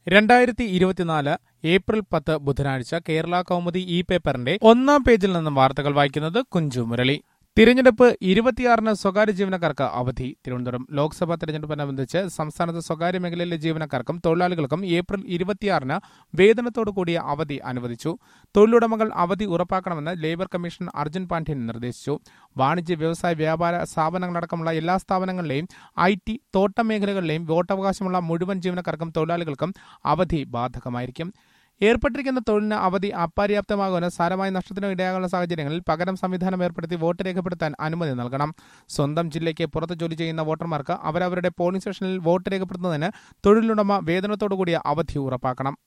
രണ്ടായിരത്തി ഇരുപത്തിനാല് ഏപ്രിൽ പത്ത് ബുധനാഴ്ച കേരള കൗമുദി ഇ പേപ്പറിന്റെ ഒന്നാം പേജിൽ നിന്നും വാർത്തകൾ വായിക്കുന്നത് കുഞ്ചു മുരളി തിരഞ്ഞെടുപ്പ് ഇരുപത്തിയാറിന് സ്വകാര്യ ജീവനക്കാർക്ക് അവധി തിരുവനന്തപുരം ലോക്സഭാ തെരഞ്ഞെടുപ്പിനനുബന്ധിച്ച് സംസ്ഥാനത്ത് സ്വകാര്യ മേഖലയിലെ ജീവനക്കാർക്കും തൊഴിലാളികൾക്കും ഏപ്രിൽ ഇരുപത്തിയാറിന് വേതനത്തോടു കൂടിയ അവധി അനുവദിച്ചു തൊഴിലുടമകൾ അവധി ഉറപ്പാക്കണമെന്ന് ലേബർ കമ്മീഷൻ അർജുൻ പാണ്ഡ്യൻ നിർദ്ദേശിച്ചു വാണിജ്യ വ്യവസായ വ്യാപാര സ്ഥാപനങ്ങളടക്കമുള്ള എല്ലാ സ്ഥാപനങ്ങളിലെയും ഐ ടി തോട്ടം മേഖലകളിലെയും വോട്ടവകാശമുള്ള മുഴുവൻ ജീവനക്കാർക്കും തൊഴിലാളികൾക്കും അവധി ബാധകമായിരിക്കും ഏർപ്പെട്ടിരിക്കുന്ന തൊഴിലിന് അവധി അപര്യാപ്തമാകുന്ന സാരമായ നഷ്ടത്തിനോ ഇടയാകുന്ന സാഹചര്യങ്ങളിൽ പകരം സംവിധാനം ഏർപ്പെടുത്തി വോട്ട് രേഖപ്പെടുത്താൻ അനുമതി നൽകണം സ്വന്തം ജില്ലയ്ക്ക് പുറത്ത് ജോലി ചെയ്യുന്ന വോട്ടർമാർക്ക് അവരവരുടെ പോളിംഗ് സ്റ്റേഷനിൽ വോട്ട് രേഖപ്പെടുത്തുന്നതിന് തൊഴിലുടമ വേതനത്തോടു കൂടിയ അവധി ഉറപ്പാക്കണം